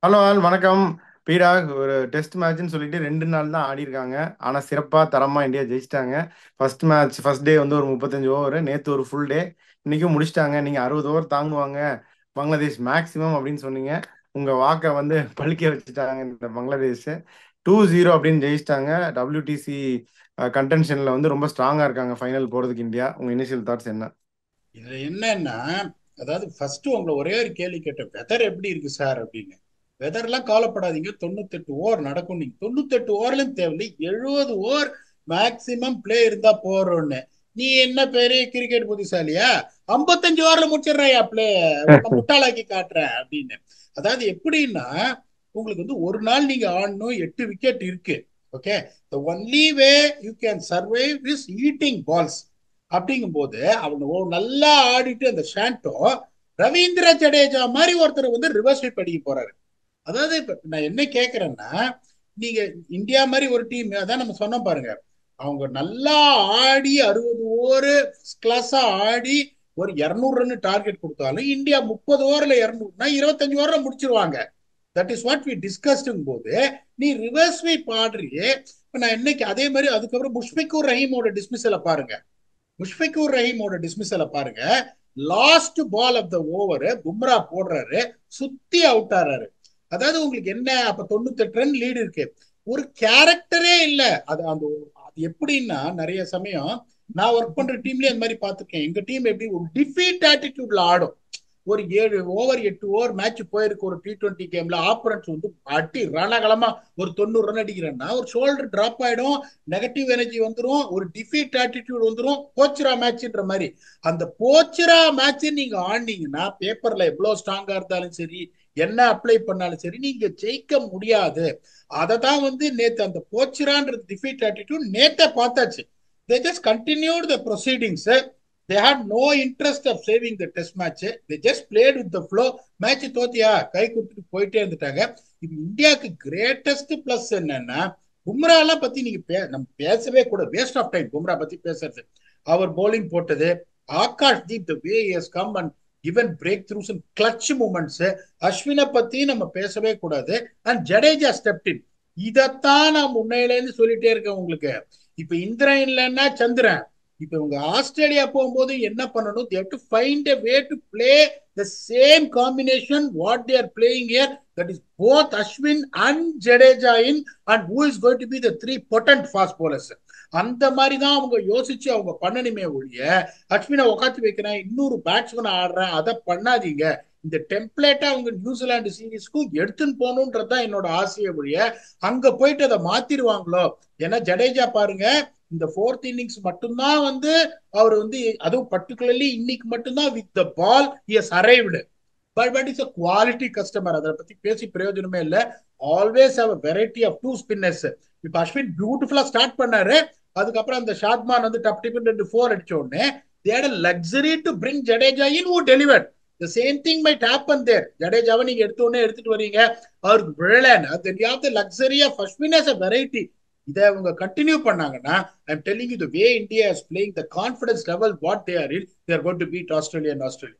Hello all வணக்கம் பீடா ஒரு டெஸ்ட் மேட்ச்னு சொல்லிட்டு ரெண்டு நாள் தான் ஆடி இருக்காங்க ஆனால் சிறப்பாக தரமாக இந்தியா ஜெயிச்சிட்டாங்க ஃபர்ஸ்ட் மேட்ச் ஃபர்ஸ்ட் டே வந்து ஒரு முப்பத்தஞ்சு ஓவர் நேற்று ஒரு ஃபுல் டே இன்னைக்கும் முடிச்சிட்டாங்க நீங்கள் அறுபது ஓவர் தாங்குவாங்க பங்களாதேஷ் மேக்ஸிமம் அப்படின்னு சொன்னீங்க உங்கள் வாக்கை வந்து பழிக்க வச்சுட்டாங்க இந்த பங்களாதேஷ் டூ ஜீரோ அப்படின்னு ஜெயிச்சிட்டாங்க டபிள்யூடிசி கண்டென்ஷனில் வந்து ரொம்ப ஸ்ட்ராங்காக இருக்காங்க ஃபைனல் போகிறதுக்கு இந்தியா உங்கள் இனிஷியல் தாட்ஸ் என்ன இதுல என்னன்னா அதாவது ஃபர்ஸ்ட் உங்களை ஒரே ஒரு கேள்வி கேட்டேன் வெதர் எப்படி இருக்கு சார் அப்படின்னு வெதர்லாம் கவலைப்படாதீங்க தொண்ணூத்தெட்டு ஓவர் நடக்கும் நீங்க தொண்ணூத்தெட்டு ஓவர்லயும் தேவையில்லை எழுபது ஓவர் மேக்சிமம் பிளே இருந்தா போறோம்னு நீ என்ன பெரிய கிரிக்கெட் புத்திசாலியா ஐம்பத்தஞ்சு ஓவர்ல முடிச்சிடுறாயா பிளே முட்டாளாக்கி காட்டுறேன் அப்படின்னு அதாவது எப்படின்னா உங்களுக்கு வந்து ஒரு நாள் நீங்க ஆடணும் எட்டு விக்கெட் இருக்கு okay the only way you can survive is eating balls அப்படிங்கும்போது அவங்க நல்லா ஆடிட்டு அந்த ஷாண்டோ ரவீந்திர ஜடேஜா மாதிரி ஒருத்தர் வந்து ரிவர்ஸ் ஸ்வீப் அடிக்க போறாரு அதாவது இப்ப நான் என்ன கேக்குறேன்னா நீங்க இந்தியா மாதிரி ஒரு டீம் அதான் நம்ம சொன்னோம் பாருங்க அவங்க நல்லா ஆடி அறுபது ஓவர் கிளாஸா ஆடி ஒரு இருநூறு ரன் டார்கெட் கொடுத்தாலும் இந்தியா முப்பது ஓவர்ல இருநூறுனா இருபத்தஞ்சு ஓவர்ல முடிச்சிருவாங்க தட் இஸ் வாட் வி டிஸ்கஸ்டும் போது நீ ரிவர்ஸ் ஸ்வீப் ஆடுறியே இப்ப நான் என்னைக்கு அதே மாதிரி அதுக்கப்புறம் முஷ்பிகூர் ரஹீமோட டிஸ்மிஸல பாருங்க முஷ்பிகூர் ரஹீமோட டிஸ்மிஸல பாருங்க last ball of the over Bumrah போடுறாரு சுத்தி அவுட் ஆறாரு அதாவது உங்களுக்கு என்ன அப்ப தொண்ணூத்தெட்டு ரன் லீடு இருக்கு ஒரு கேரக்டரே இல்ல அது அந்த அது எப்படின்னா நிறைய சமயம் நான் ஒர்க் பண்ற டீம்லயே அந்த மாதிரி பார்த்துருக்கேன் எங்க டீம் எப்படி ஒரு டிஃபீட் ஆட்டிடியூட்ல ஆடும் ஒரு ஏழு ஓவர் எட்டு ஓவர் மேட்ச் போயிருக்கு ஒரு டி டுவெண்ட்டி கேம்ல ஆப்பரன்ஸ் வந்து அட்டி ரணகலமா ஒரு தொண்ணூறு ரன் அடிக்கிறேன்னா ஒரு ஷோல்டர் டிராப் ஆயிடும் நெகட்டிவ் எனர்ஜி வந்துடும் ஒரு டிஃபீட் ஆட்டிடியூட் வந்துடும் போச்சுரா மேட்ச்ன்ற மாதிரி அந்த போச்சுரா மேட்ச் நீங்க ஆடினீங்கன்னா பேப்பர்ல எவ்வளவு ஸ்ட்ராங்கா இருந்தாலும் சரி என்ன அப்ளை பண்ணாலும் சரி நீங்க ஜெயிக்க முடியாது அதை தான் வந்து நேத்து அந்த போச்சுரான்றது டிஃபீட் ஆட்டிடியூட் நேத்த பார்த்தாச்சு they just continued the proceedings they had no interest of saving the test match they just played with the flow match தோத்தியா கை கொடுத்துட்டு போயிட்டே இருந்துட்டாங்க இது இந்தியாவுக்கு கிரேட்டஸ்ட் பிளஸ் என்னன்னா பும்ரா எல்லாம் பத்தி நீங்க பே நம்ம பேசவே கூட வேஸ்ட் ஆஃப் டைம் பும்ரா பத்தி பேசுறது அவர் போலிங் போட்டது Akash Deep the way is come and given breakthroughs and clutch moments அஸ்வினை பத்தி நம்ம பேசவே கூடாது அண்ட் ஜடேஜா ஸ்டெப்டின் இதைத்தான் நான் முன்னையிலேருந்து சொல்லிட்டே இருக்கேன் உங்களுக்கு இப்ப இந்திரன் இல்லைன்னா சந்திரன் இப்ப இவங்க ஆஸ்திரேலியா போகும்போது என்ன பண்ணணும் they've to find a way to play the same combination what they are playing year that is both Ashwin and Jadeja in and who is going to be the three potent fast bowlers அந்த மாதிரி தான் அவங்க யோசிச்சு அவங்க பண்ணணுமே ஒழிய அஸ்வினை உக்காத்து வைக்கிறேன் இன்னொரு பேட்ஸ்மேன் ஆடுறேன் அதை பண்ணாதீங்க இந்த டெம்ப்ளேட்டா அவங்க நியூசிலாந்து சீரீஸ்க்கும் எடுத்துன்னு போகணுன்றதுதான் என்னோட ஆசையை ஒழிய அங்க போயிட்டு அதை மாத்திருவாங்களோ ஏன்னா ஜடேஜா பாருங்க இந்த ஃபோர்த் இன்னிங்ஸ் மட்டும்தான் வந்து அவர் வந்து அதுவும் பர்டிகுலர்லி இன்னைக்கு மட்டும்தான் with the ball is arrived but but is a quality customer அதை பத்தி பேசி பிரயோஜனமே இல்லை always have variety of two spinners இப்ப அஸ்வின் பியூட்டிஃபுல்லா ஸ்டார்ட் பண்ணாரு அதுக்கப்புறம் அந்த ஷாத்மான் வந்து டப் டிப் ரெண்டு ஃபோர் அடிச்ச உடனே that luxury to bring Jadeja in who delivered the same thing might happen there ஜடேஜாவை நீங்க எடுத்த உடனே எடுத்துட்டு வரீங்க அவருக்கு விழலன் அது the luxury of Ashwin as a variety இதை அவங்க கண்டினியூ பண்ணாங்கன்னா I'm telling you the way India is playing the confidence level what they are ill there got to beat Australia and Australia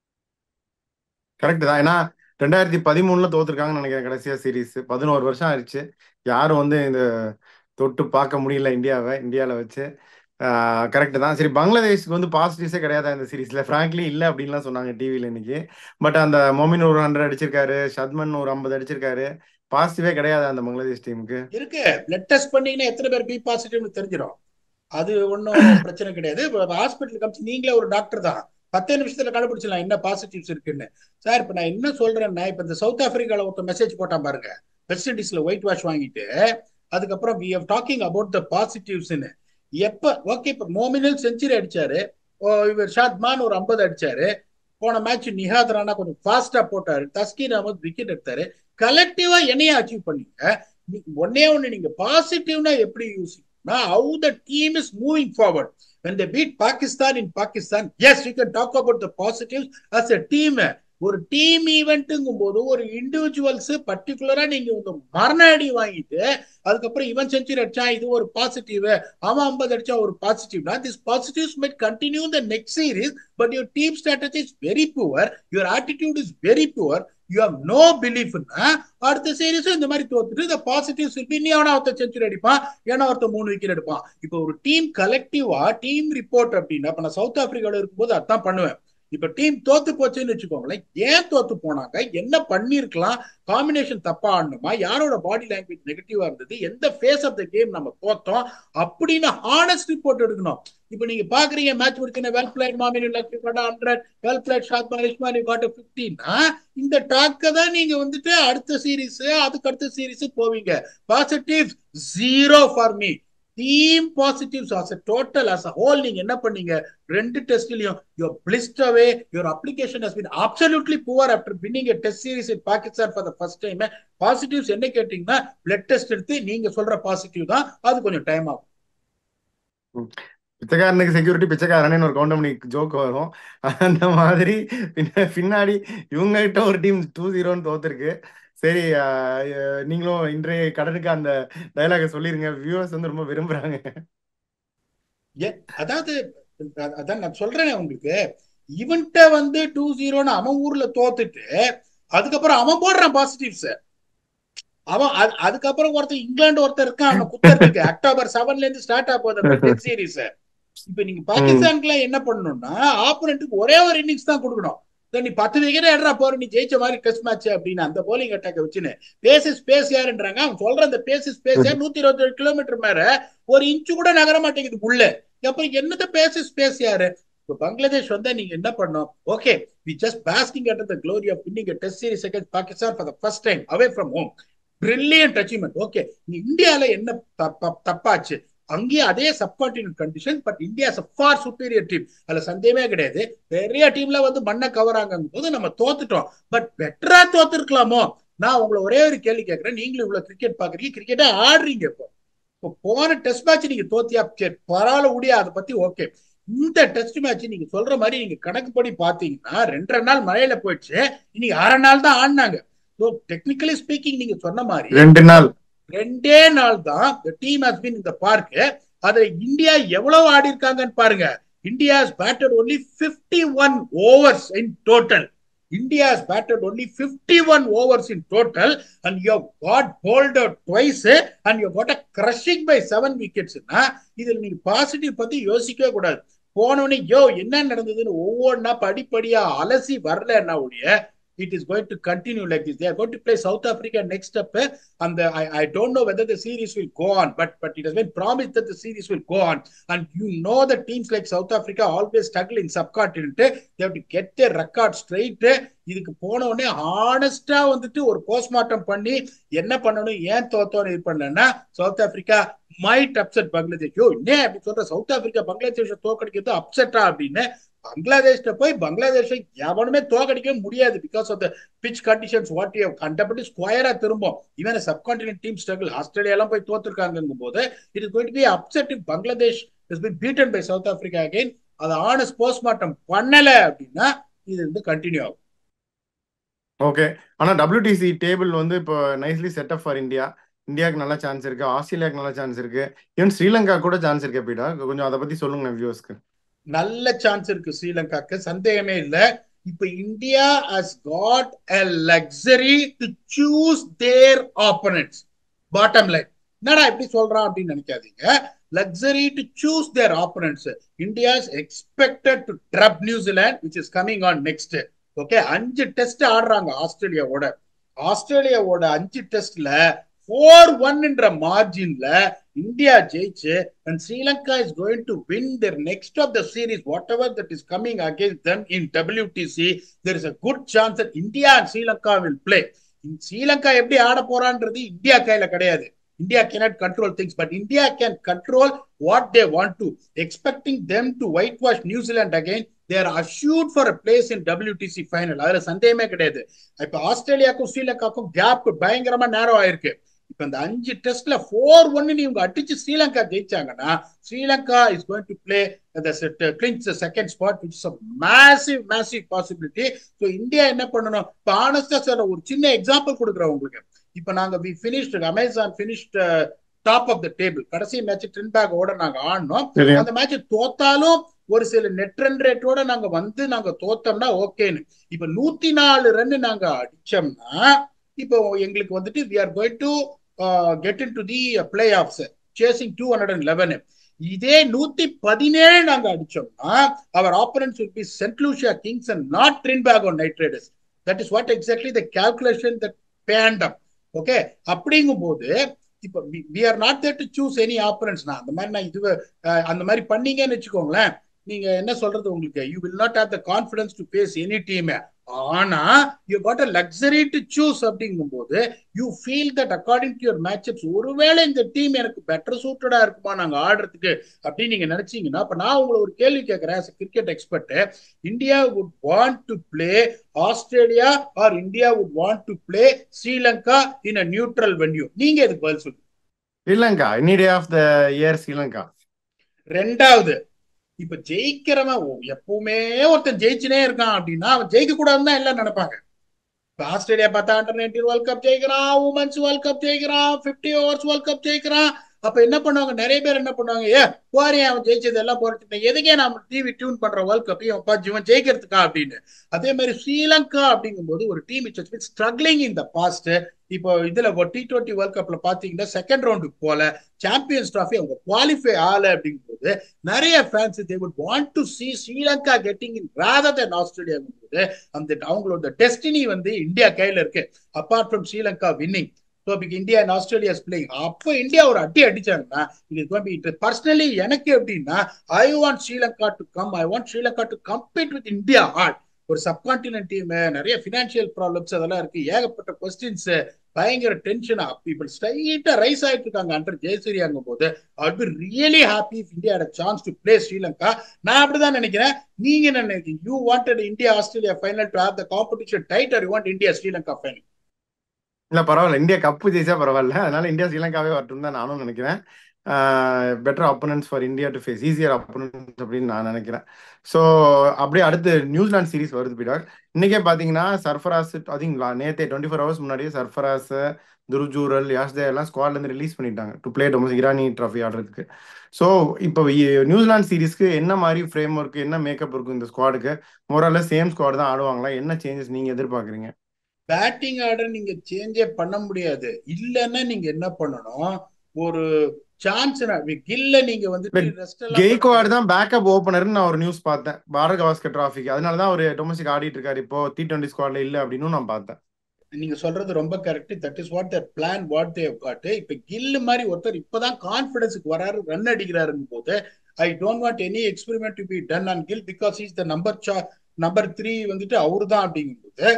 correct தான் ஏன்னா ரெண்டாயிரத்தி பதிமூணுல தோத்துருக்காங்கன்னு நினைக்கிறேன் கடைசியா சீரீஸ் பதினோரு வருஷம் ஆயிடுச்சு யாரும் வந்து இந்த தொட்டு பார்க்க முடியல இந்தியாவை இந்தியாவில் வச்சு கரெக்ட் தான் சரி பங்களாதேஷ்க்கு வந்து பாசிட்டிவ்ஸே கிடையாது இந்த சீரீஸ்ல ஃப்ராங்க்லி இல்லை அப்படின்லாம் சொன்னாங்க டிவியில் இன்னைக்கு பட் அந்த மொமின் ஒரு ஹண்ட்ரட் அடிச்சிருக்காரு ஷத்மன் ஒரு ஐம்பது அடிச்சிருக்காரு பாசிட்டிவே கிடையாது அந்த பங்களாதேஷ் டீமுக்கு இருக்கு பிளட் டெஸ்ட் பண்ணீங்கன்னா எத்தனை பேர் பி பாசிட்டிவ்னு தெரிஞ்சிடும் அது ஒன்றும் பிரச்சனை கிடையாது ஹாஸ்பிட்டலுக்கு அமிச்சு நீங்களே ஒரு டாக்டர் தான் பத்தே நிமிஷத்துல கண்டுபிடிச்சலாம் என்ன பாசிட்டிவ்ஸ் இருக்குன்னு சார் இப்ப நான் என்ன சொல்றேன்னா இப்ப இந்த சவுத் ஆப்பிரிக்கால ஒருத்தர் மெசேஜ் போட்டான் பாருங்க வெஸ்ட் இண்டீஸ்ல ஒயிட் வாஷ் வாங்கிட்டு அதுக்கப்புறம் we have talking about the பாசிட்டிவ்ஸ்னு எப்ப ஓகே இப்ப மோமினல் செஞ்சுரி அடிச்சாரு இவர் ஷாத்மான் ஒரு ஐம்பது அடிச்சாரு போன மேட்ச் நிஹாத் ரானா கொஞ்சம் ஃபாஸ்டா போட்டாரு தஸ்கீர் அகமது விக்கெட் எடுத்தாரு கலெக்டிவா என்னைய அச்சீவ் பண்ணீங்க ஒன்னே ஒண்ணு நீங்க பாசிட்டிவ்னா எப்படி யூசிக்கணும்னா how the team is moving forward when they beat Pakistan in Pakistan, yes, we can talk about the positives as a team. ஒரு டீம் ஈவெண்ட்டுங்கும் போது ஒரு இண்டிவிஜுவல்ஸ் பர்டிகுலரா நீங்க உங்க மரண அடி வாங்கிட்டு அதுக்கப்புறம் இவன் செஞ்சுரி அடிச்சா இது ஒரு பாசிட்டிவ் அவன் ஐம்பது அடிச்சா ஒரு பாசிட்டிவ்னா this positives might continue the next series but your team strategy is very poor your attitude is very poor you have no பிலீஃப்னா அடுத்த சீரீஸும் இந்த மாதிரி தோத்துட்டு இந்த பாசிட்டிவ் சில்பி நீ அவனா ஒருத்தர் செஞ்சுரி அடிப்பான் ஏன்னா ஒருத்தர் மூணு விக்கெட் எடுப்பான் இப்போ ஒரு டீம் கலெக்டிவா டீம் ரிப்போர்ட் அப்படின்னா இப்ப நான் சவுத் ஆப்பிரிக்கால இருக்கும்போது அதான் பண்ணுவேன் இப்ப டீம் தோத்து போச்சுன்னு வச்சுக்கோங்களேன் ஏன் தோத்து போனாங்க என்ன பண்ணிருக்கலாம் காம்பினேஷன் தப்பா ஆடணுமா யாரோட பாடி லாங்குவேஜ் நெகட்டிவா இருந்தது எந்த ஃபேஸ் ஆஃப் த கேம் நம்ம தோத்தோம் அப்படின்னு ஹானஸ்ட் ரிப்போர்ட் எடுக்கணும் இப்ப நீங்க பாக்குறீங்க மேட்ச் முடிச்சுன வெல் பிளேட் மாமினி Lakshmi got hundred well played ஷாத் மனிஷ்மா நீ காட் பிப்டீன்னா இந்த டாக்க தான் நீங்க வந்துட்டு அடுத்த சீரீஸ் அதுக்கு அடுத்த சீரீஸ் போவீங்க positive zero for me team positives as a total as a whole நீங்க என்ன பண்ணீங்க ரெண்டு டெஸ்ட்லயும் யுவர் பிளிஸ்ட் away your application has been absolutely poor after winning test series in Pakistan for the first time positives என்ன கேட்டீங்கன்னா blood test எடுத்து நீங்க சொல்ற பாசிட்டிவ் தான் அது கொஞ்சம் டைம் ஆகும் பிச்சைக்காரனுக்கு செக்யூரிட்டி பிச்சைக்காரனு ஒரு கவுண்டமணி ஜோக் வரும் அந்த மாதிரி பின்னாடி இவங்க கிட்ட ஒரு டீம் டூ ஜீரோன்னு தோத்துருக்கு சரி நீங்களும் இன்றைய கடனுக்கு அந்த டைலாக சொல்லிருங்க வியூவர்ஸ் வந்து ரொம்ப விரும்புறாங்க அதாவது அதான் நான் சொல்றேன் உங்களுக்கு இவன்ட்ட வந்து டூ ஜீரோன்னு அவன் ஊர்ல தோத்துட்டு அதுக்கப்புறம் அவன் போடுறான் பாசிட்டிவ்ஸ் அவன் அதுக்கப்புறம் ஒருத்தர் இங்கிலாந்து ஒருத்தர் இருக்கான் அவன் குத்தறதுக்கு அக்டோபர் செவன்ல இருந்து ஸ்டார்ட் ஆக போகுது சீரீஸ் இப்ப நீங்க பாகிஸ்தானுக்கு என்ன பண்ணணும்னா ஆப்போனண்ட்டுக்கு ஒரே ஒரு இன்னிங்ஸ் தான் கொடுக்கணும் நீ பத்து விக்கெட் எடுறா போற நீ ஜெயிச்ச மாதிரி டெஸ்ட் மேட்ச் அப்படின்னு அந்த போலிங் அட்டாக்க வச்சுன்னு பேசி ஸ்பேஸ் யாருன்றாங்க அவன் சொல்ற அந்த பேசி ஸ்பேஸ் யார் நூத்தி இருபத்தி ஏழு கிலோமீட்டர் மேல ஒரு இன்ச்சு கூட நகர மாட்டேங்குது உள்ள அப்புறம் என்னத பேசி ஸ்பேஸ் யாரு இப்போ பங்களாதேஷ் வந்தா நீங்க என்ன பண்ணோம் okay we just basking under the glory of winning test series against Pakistan for the first time away from home brilliant achievement okay இந்தியால என்ன தப்பாச்சு அங்கேயும் அதே subcontinent condition but India far superior team அதுல சந்தேகமே கிடையாது பெரிய டீம்ல வந்து மண்ணை கவராங்கும் போது நம்ம தோத்துட்டோம் பட் பெட்டரா தோத்துருக்கலாமோ நான் உங்களை ஒரே ஒரு கேள்வி கேட்கிறேன் நீங்களும் இவ்வளவு கிரிக்கெட் பாக்குறீங்க கிரிக்கெட்டா ஆடுறீங்க இப்போ இப்போ போன டெஸ்ட் மேட்ச் நீங்க தோத்தியா சரி பரவாயில்ல முடியா அதை பத்தி ஓகே இந்த டெஸ்ட் மேட்ச் நீங்க சொல்ற மாதிரி நீங்க கணக்குப்படி பாத்தீங்கன்னா ரெண்டரை நாள் மழையில போயிடுச்சு இன்னைக்கு அரை நாள் தான் ஆடினாங்க ஸோ டெக்னிக்கலி ஸ்பீக்கிங் நீங்க சொன்ன மாதிரி ரெண்டு நாள் ரெண்டே நாள் தான் டீம் ஹஸ் பின் இந்த பார்க் அதுல இந்தியா எவ்வளவு ஆடி இருக்காங்கன்னு பாருங்க India batted only fifty one overs in total India has batted only 51 overs in total, and you have got bowled out twice, and you have got a crushing by seven wickets. இதில் நீங்க positive பத்தி யோசிக்கவே கூடாது போனோடனே யோ என்ன நடந்ததுன்னு ஒவ்வொன்றா படிப்படியா அலசி வரலன்னா ஒழிய it is going to continue like this. They are going to play South Africa next up. And the, I, I don't know whether the series will go on, but but it has been promised that the series will go on. And you know the teams like South Africa always struggle in subcontinent. They have to get their record straight. இதுக்கு போன உடனே ஹானஸ்டா வந்துட்டு ஒரு postmortem பண்ணி என்ன பண்ணணும் ஏன் தோத்தோன்னு இது பண்ணலன்னா South Africa might upset Bangladesh யோ என்ன அப்படி சொல்ற சவுத் ஆப்பிரிக்கா பங்களாதேஷ தோக்கடிக்கிறது அப்செட்டா அப்படின்னு பங்களாதேஷ்ல போய் பங்களாதேஷை எவனுமே தோக்கடிக்க முடியாது because of the pitch conditions what you கண்டபடி ஸ்கொயரா திரும்பும் even subcontinent team struggle Australia எல்லாம் போய் தோத்துருக்காங்கும் போது it is going to be upset in Bangladesh is been beaten by South Africa again அதை ஆனஸ்ட் போஸ்ட்மார்ட்டம் பண்ணல அப்படின்னா இது வந்து கண்டினியூ ஆகும் ஓகே ஆனா டபிள்யூடிசி டேபிள் வந்து இப்போ nicely set up for India இந்தியாவுக்கு நல்ல சான்ஸ் இருக்கு ஆஸ்திரேலியாவுக்கு நல்ல சான்ஸ் இருக்கு ஈவன் ஸ்ரீலங்கா கூட சான்ஸ் இருக்கு பீடா கொஞ்சம் அதை பத்தி சொல்லுங்க வியூவர்ஸ்க்கு நல்ல சான்ஸ் இருக்கு ஸ்ரீலங்காக்கு சந்தேகமே இல்ல இப்ப India has got a luxury to choose their opponents bottom line என்னடா எப்படி சொல்றான் அப்படின்னு நினைக்காதீங்க luxury to choose their opponents India is expected to ட்ரப் New Zealand which is coming on next okay அஞ்சு டெஸ்ட் ஆடுறாங்க ஆஸ்திரேலியாவோட ஆஸ்திரேலியாவோட அஞ்சு டெஸ்ட்ல ஃபோர் ஒன்ன்ற மார்ஜின்ல இந்தியா ஜெயிச்சு and Sri Lanka is going to win their next of the series what ever that is coming against them in WTC there is a good chance that India and Sri Lanka will play Sri Lanka எப்படி ஆட போறான்றது India கையில கிடையாது India cannot control things but india can control what they want to expecting them to whitewash new zealand again they are assured for a place in WTC final அதுல சந்தேகமே கிடையாது இப்ப ஆஸ்திரேலியாக்கும் ஸ்ரீலங்காக்கும் gap பயங்கரமா நேரம் ஆயிருக்கு இப்ப இந்த அஞ்சு டெஸ்ட்ல ஃபோர் ஒன்னு இவங்க அடிச்சு ஸ்ரீலங்கா ஜெயிச்சாங்கன்னா Sri Lanka is going to play கிளின்ஸ் second spot which is massive massive possibility so India என்ன பண்ணணும் இப்போ ஆனஸ்டா சார் ஒரு சின்ன எக்ஸாம்பிள் கொடுக்குறேன் உங்களுக்கு இப்போ நாங்க we finished Amazon finished top of the table கடைசி மேட்ச் ட்ரின் பேக்கோட நாங்க ஆடினோம் தெரியும் அந்த மேட்ச் தோத்தாலும் ஒரு சில நெட் ரன் ரேட்டோட நாங்க வந்து நாங்க தோத்தோம்னா ஓகேன்னு இப்ப நூத்தி நாலு ரன் நாங்க அடிச்சோம்னா இப்போ எங்களுக்கு வந்துட்டு we are going to get into the playoffs chasing two hundred and eleven இதே நூத்தி பதினேழு நாங்க அடிச்சோம்னா our opponents will be Saint Lucia Kings and not Trinbago and Knight Riders that is what exactly the calculation that பேண்டம் okay அப்படிங்கும் போது இப்போ we are not there to choose any opponents நான் அந்த மாதிரி நான் இது அந்த மாதிரி பண்ணீங்கன்னு வச்சுக்கோங்களேன் நீங்க என்ன சொல்றது உங்களுக்கு you will not have the confidence to face any team ஆனா you got a luxury to choose அப்படிங்கும் போது you feel that according to your matchups ஒருவேளை இந்த டீம் எனக்கு பெட்டர் சூட்டடா இருக்குமா நாங்க ஆடுறதுக்கு அப்படின்னு நீங்க நினைச்சீங்கன்னா அப்ப நான் உங்களை ஒரு கேள்வி கேட்கிறேன் cricket expert India would want to play Australia R India would want to play Sri Lanka in a neutral venue நீங்க இதுக்கு பதில் சொல்லுங்க Sri Lanka any day of the year Sri Lanka ரெண்டாவது இப்ப ஜெயிக்கிறவன் எப்பவுமே ஒருத்தன் ஜெயிச்சுனே இருக்கான் அப்படின்னா அவன் ஜெயிக்க கூடாதுன்னு தான் எல்லாம் நினைப்பாங்க இப்ப ஆஸ்திரேலியா பார்த்தா அண்டர் நைன்டீன் வேர்ல்ட் கப் ஜெயிக்கிறான் உமன்ஸ் வேர்ல்ட் கப் ஜெயிக்கிறான் பிப்டி ஓவர்ஸ் வேர்ல்ட் கப் ஜெயிக்கிறான் அப்ப என்ன பண்ணுவாங்க நிறைய பேர் என்ன பண்ணுவாங்க ஏ போறே அவன் ஜெயிச்சது எல்லாம் போறது எதுக்கே நம்ம டிவி டியூன் பண்ற வேர்ல்ட் கப் இவன் ஜெயிக்கிறதுக்கா அப்படின்னு அதே மாதிரி ஸ்ரீலங்கா அப்படிங்கும்போது ஒரு team it's struggling in the past இப்போ இதுல டி டுவெண்ட்டி வேர்ல்ட் கப்ல பாத்தீங்கன்னா செகண்ட் ரவுண்டுக்கு போல சாம்பியன்ஸ் ட்ராஃபி அவங்க குவாலிஃபை ஆகல அப்படிங்கும்போது நிறைய fans they would want to C Sri Lanka getting in rather then Australia போது அந்த அவங்களோட டெஸ்டினி வந்து இந்தியா கையில இருக்கு apart from Sri Lanka winning so இப்போ இந்தியா அண்ட் ஆஸ்திரேலியா பிளேயிங் அப்போ இந்தியா ஒரு அடி அடிச்சாங்கன்னா இது பர்சனலி எனக்கு எப்படின்னா I want Sri Lanka to come I want Sri Lanka to compete with India heart ஒரு சப்கான்டினென்ட் டீம் நிறைய பினான்சியல் ப்ராப்ளம்ஸ் அதெல்லாம் இருக்கு ஏகப்பட்ட கொஸ்டின்ஸ் பயங்கர டென்ஷனா இப்ப ஸ்ட்ரைட்டா ரைஸ் ஆயிட்டு இருக்காங்க அண்டர் ஜெயசூரியாங்கும் போது I be really happy if India chance to play Sri Lanka நான் அப்படிதான் நினைக்கிறேன் நீங்க என்ன நினைக்கிறீங்க you wanted India Australia final to have the competition tight are you want India Sri Lanka final இல்ல பரவாயில்ல இந்தியா கப்பு ஜெயிச்சா பரவாயில்ல அதனால இந்தியா ஸ்ரீலங்காவே வரட்டும் தான் நானும் நினைக்கிறேன் better opponents for India to face easier opponents அப்படின்னு நான் நினைக்கிறேன் ஸோ அப்படியே அடுத்து நியூசிலாந்து சீரிஸ் வருது பீடாக் இன்னைக்கே பார்த்தீங்கன்னா சர்ஃபராஸ் அதிங்களா நேத்தே டுவெண்ட்டி ஃபோர் ஹவர்ஸ் முன்னாடியே சர்ஃபராஸ் துருஜூரல் யாஷ்தே எல்லாம் ஸ்குவாட்லேருந்து ரிலீஸ் பண்ணிட்டாங்க டு பிளே டொமஸ் இரானி ட்ராஃபி ஆடுறதுக்கு ஸோ இப்போ நியூசிலாந்து சீரிஸ்க்கு என்ன மாதிரி ஃப்ரேம் ஒர்க் என்ன மேக்கப் இருக்கும் இந்த ஸ்குவாடுக்கு மோரல்ல சேம் ஸ்குவாட் தான் ஆடுவாங்களா என்ன சேஞ்சஸ் நீங்க எதிர்பார்க்குறீங்க பேட்டிங் ஆர்டர் நீங்க சேஞ்சே பண்ண முடியாது இல்லைன்னா நீங்க என்ன பண்ணணும் ஒரு சான்ஸ் கில்ல நீங்க வந்து கெய்கோவாட் தான் பேக்கப் ஓபனர்னு நான் ஒரு நியூஸ் பார்த்தேன் பாரத் கவாஸ்கர் டிராஃபிக் அதனால தான் அவர் டொமஸ்டிக் ஆடிட்டு இருக்காரு இப்போ டி டுவெண்ட்டி ஸ்குவாட்ல இல்ல அப்படின்னு நான் பார்த்தேன் நீங்க சொல்றது ரொம்ப correct that is what their plan what they got இப்ப கில் மாதிரி ஒருத்தர் இப்பதான் கான்பிடன்ஸுக்கு வராரு ரன் அடிக்கிறாருங்க போது I don't want any experiment to be done on Gill because is the number சா நம்பர் த்ரீ வந்துட்டு அவரு தான் அப்படிங்கும்போது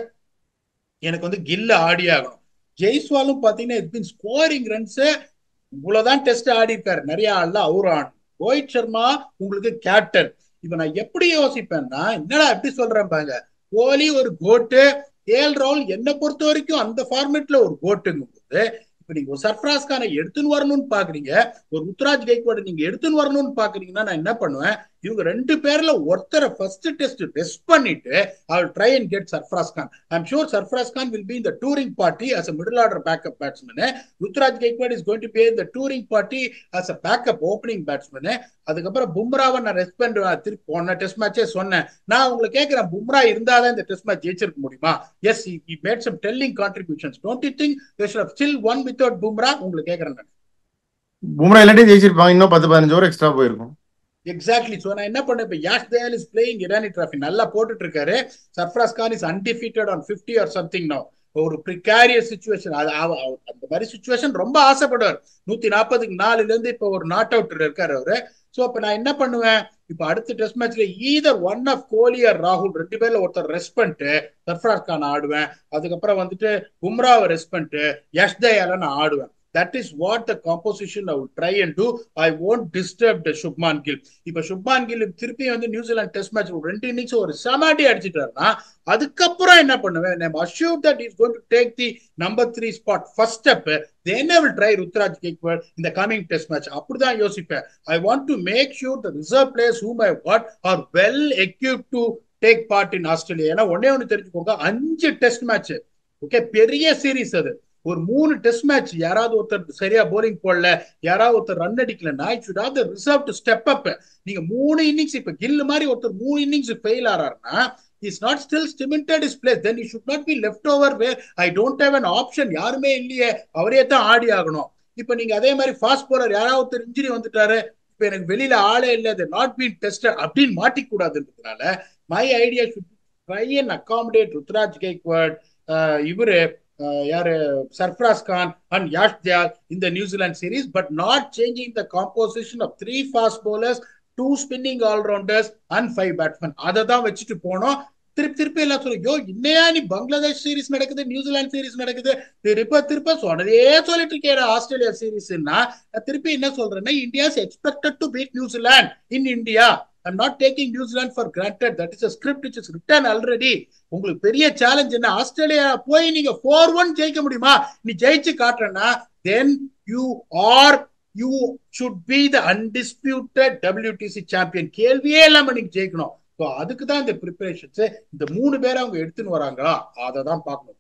எனக்கு வந்து கில்ல ஆடி ஆகணும் ஜெய்ஸ்வாலும் பாத்தீங்கன்னா இட்ஸ் பின் ஸ்கோரிங் ரன்ஸ் இவ்வளவுதான் டெஸ்ட் ஆடி இருக்காரு நிறைய ஆள்ல அவரு ஆடும் ரோஹித் சர்மா உங்களுக்கு கேப்டன் இப்ப நான் எப்படி யோசிப்பேன்னா என்னடா எப்படி சொல்றேன் பாங்க கோலி ஒரு கோட்டு கேஎல் ராகுல் என்னை பொறுத்த வரைக்கும் அந்த ஃபார்மேட்ல ஒரு கோட்டுங்கும் போது இப்ப நீங்க ஒரு சர்ஃப்ராஸ் கானை எடுத்துன்னு வரணும்னு பாக்குறீங்க ஒரு ருத்ராஜ் கைக்வாடு நீங்க எடுத்துன்னு வரணும்னு பாக்குறீங்கன்னா நான் என்ன பண்ணுவேன் இவங்க ரெண்டு பேர்ல ஒருத்தரை ஃபர்ஸ்ட் டெஸ்ட் ரெஸ்ட் பண்ணிட்டு I try and get Sarfaraz Khan I'm sure Sarfaraz Khan will be இந்த touring party as a middle order backup batsman Ruturaj Gaikwad is going to be இந்த touring party as a backup opening batsman அதுக்கப்புறம் பும்ராவை நான் ரெஸ்ட் பண்ணுவேன் திருப்பி போன test மேட்சே சொன்னேன் நான் உங்களை கேட்கிறேன் பும்ரா இருந்தாதான் இந்த டெஸ்ட் மேட்ச் ஜெயிச்சிருக்க முடியுமா yes he made some telling contributions don't you think still won without Bumrah உங்களுக்கு கேட்கறேன் நான் பும்ரா இல்லாட்டி ஜெயிச்சிருப்பாங்க இன்னும் பத்து பதினஞ்சு ஓவர் எக்ஸ்ட்ரா போயிருக்கும் எக்ஸாக்ட்லி ஸோ நான் என்ன பண்ணேன் இப்போ Yash Dayal is playing Irani trophy நல்லா போட்டுட்டு இருக்காரு Sarfaraz Khan is undefeated on fifty or something no ஒரு ப்ரிகாரியஸ் சுச்சுவேஷன் அது அந்த மாதிரி சுச்சுவேஷன் ரொம்ப ஆசைப்படுவார் நூத்தி நாற்பதுக்கு நாலுல இருந்து இப்போ ஒரு நாட் அவுட் இருக்காரு அவரு ஸோ அப்ப நான் என்ன பண்ணுவேன் இப்போ அடுத்த டெஸ்ட் மேட்ச்ல either one of Kohli or ராகுல் ரெண்டு பேர்ல ஒருத்தர் ரெஸ்ட் பண்ணிட்டு சர்ஃப்ராஸ் கான் ஆடுவேன் அதுக்கப்புறம் வந்துட்டு பும்ராவை ரெஸ்ட் பண்ணிட்டு யஷ் தயால நான் ஆடுவேன் that is what the composition I try and do I won't disturb the Shubman Gill இப்ப சுப்மான் கில் திருப்பி வந்து நியூசிலாந்து டெஸ்ட் மேட்ச் ரெண்டு இன்னிங்ஸ் ஒரு சமாட்டி அடிச்சிட்டாருன்னா அதுக்கப்புறம் என்ன பண்ணுவேன் நம்ம assure that is going to take the number three spot first step then I will try Ruturaj Gaikwad இந்த கமிங் டெஸ்ட் மேட்ச் அப்படிதான் யோசிப்பேன் I want to make sure the reserve players whom I what are well equip to take part in Australia ஏன்னா ஒன்னே ஒன்று தெரிஞ்சுக்கோங்க அஞ்சு test match okay பெரிய series அது ஒரு மூணு டெஸ்ட் மேட்ச் யாராவது ஒருத்தர் சரியா போலிங் போடல யாராவது ஒருத்தர் ரன் அடிக்கலன்னா should have the reserve to step up நீங்க மூணு இன்னிங்ஸ் இப்ப கில் மாதிரி ஒருத்தர் மூணு இன்னிங்ஸ் ஃபெயில் ஆறாருன்னா is not still cemented is place then you should not be left over where I don't have an option யாருமே இல்லையே அவரே தான் ஆடி ஆகணும் இப்ப நீங்க அதே மாதிரி ஃபாஸ்ட் போலர் யாராவது ஒருத்தர் இன்ஜுரி வந்துட்டாரு இப்ப எனக்கு வெளியில ஆளே இல்லை நாட் பீன் டெஸ்ட் அப்படின்னு மாட்டிக்கூடாதுன்றதுனால my idea should try and accommodate Ruturaj Gaikwad இவரு யாரு சர்ஃப்ராஸ் கான் அண்ட் யாஷ் தியால் இந்த New Zealand series but not changing the composition of three fast bowlers two spinning allrounders and five batsman அதை தான் வச்சுட்டு போனோம் திருப்பி திருப்பி எல்லாம் சொல்லு யோ இன்னையா நீ பங்களாதேஷ் சீரிஸ் நடக்குது நியூசிலாந்து சீரிஸ் நடக்குது திருப்ப திருப்ப சொன்னதே சொல்லிட்டு இருக்கேன் ஆஸ்திரேலியா சீரிஸ்னா திருப்பி என்ன சொல்றேன்னா India's expected to beat New Zealand in India I'm not taking New Zealand for granted that is script it is written already உங்களுக்கு பெரிய சேலஞ்ச் என்ன ஆஸ்திரேலியா போய் நீங்க ஃபோர் ஒன் ஜெயிக்க முடியுமா நீ ஜெயிச்சு காட்டுறேன்னா then you are you should be the undisputed WTC champion கேள்வியே இல்லாம நீங்க ஜெயிக்கணும் ஸோ அதுக்கு தான் இந்த ப்ரிப்பரேஷன்ஸ் இந்த மூணு பேரை அவங்க எடுத்துன்னு வராங்களா அதை தான் பார்க்கணும்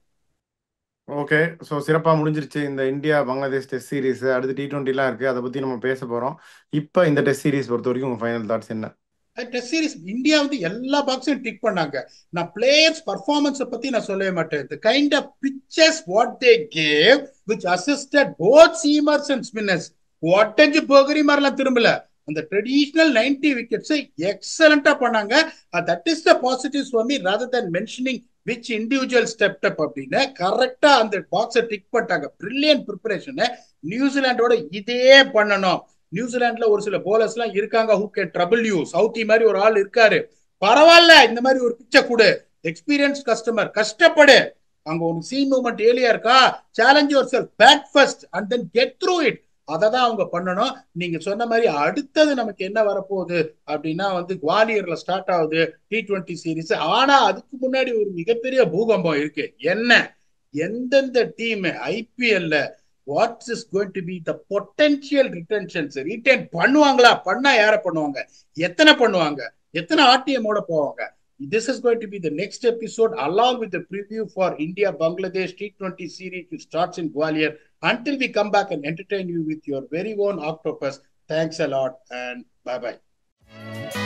ஓகே ஸோ சிறப்பாக முடிஞ்சிருச்சு இந்த இந்தியா பங்களாதேஷ் டெஸ்ட் சீரிஸ் அடுத்து டி டுவெண்ட்டிலாம் இருக்கு அதை பற்றி நம்ம பேச போகிறோம் இப்போ இந்த டெஸ்ட் சீரிஸ் பொறுத்த வரைக்கும் உங்கள் ஃபைனல் தாட்ஸ் என்ன டெஸ்ட் சீரிஸ் இந்தியா வந்து எல்லா பாக்ஸையும் டிக் பண்ணாங்க நான் பிளேயர்ஸ் பர்ஃபார்மன்ஸை பத்தி நான் சொல்லவே மாட்டேன் the kind of pictures what they gave which assisted both seamers and spinners ஒட்டஞ்சு போகரி மாதிரிலாம் திரும்பல அந்த ட்ரெடிஷ்னல் நைன்டி விக்கெட்ஸை எக்ஸலண்டா பண்ணாங்க that is the positive for me rather than mentioning which individual step up அப்படின்னு கரெக்டா அந்த பாக்ஸை டிக் பண்ணிட்டாங்க பிரில்லியன் ப்ரிப்பரேஷனை நியூசிலாண்டோட இதே பண்ணணும் நியூசிலாந்துல ஒரு சில போலர்ஸ் எல்லாம் இருக்காங்க who can trouble you Southee மாதிரி ஒரு ஆள் இருக்காரு பரவாயில்ல இந்த மாதிரி ஒரு பிச்சை கொடு எக்ஸ்பீரியன்ஸ் கஸ்டமர் கஷ்டப்படு அங்க ஒரு சீ மூவ்மெண்ட் ஏலியா இருக்கா challenge yourself bat first and then get through it அதை தான் அவங்க பண்ணணும் நீங்க சொன்ன மாதிரி அடுத்தது நமக்கு என்ன வரப்போகுது அப்படின்னா வந்து குவாலியர்ல ஸ்டார்ட் ஆகுது டி டுவெண்ட்டி சீரீஸ் ஆனா அதுக்கு முன்னாடி ஒரு மிகப்பெரிய பூகம்பம் இருக்கு என்ன எந்தெந்த டீம் ஐபிஎல்ல what is going to be the potential retentions retain பண்ணுவாங்களா பண்ணா யார பண்ணுவாங்க எத்தனை பண்ணுவாங்க எத்தனை ஆர்டிஎமோட போவாங்க this is going to be the next episode along with the preview for India Bangladesh T20 series which starts in Gwalior. Until we come back and entertain you with your very own octopus, thanks a lot and bye bye.